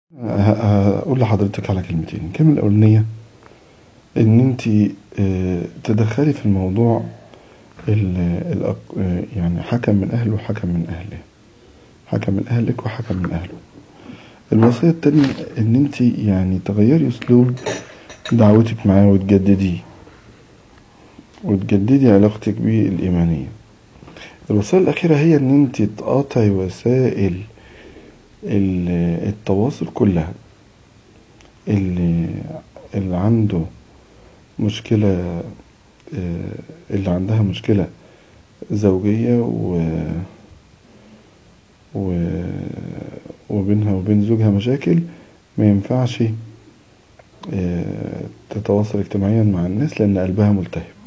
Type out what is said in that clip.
هقول لحضرتك على كلمتين الكلمة الأولانية إن أنت تدخلي في الموضوع ال يعني حكم من أهله وحكم من أهله حكم من أهلك وحكم من أهله الوصية التانية إن أنت يعني تغيري أسلوب دعوتك معاه وتجدديه وتجددي علاقتك بيه الإيمانية الوصية الأخيرة هي إن أنت تقاطعي وسائل التواصل كلها اللي, اللي عنده مشكلة اللي عندها مشكلة زوجية و و وبينها وبين زوجها مشاكل ما ينفعش تتواصل اجتماعيا مع الناس لأن قلبها ملتهب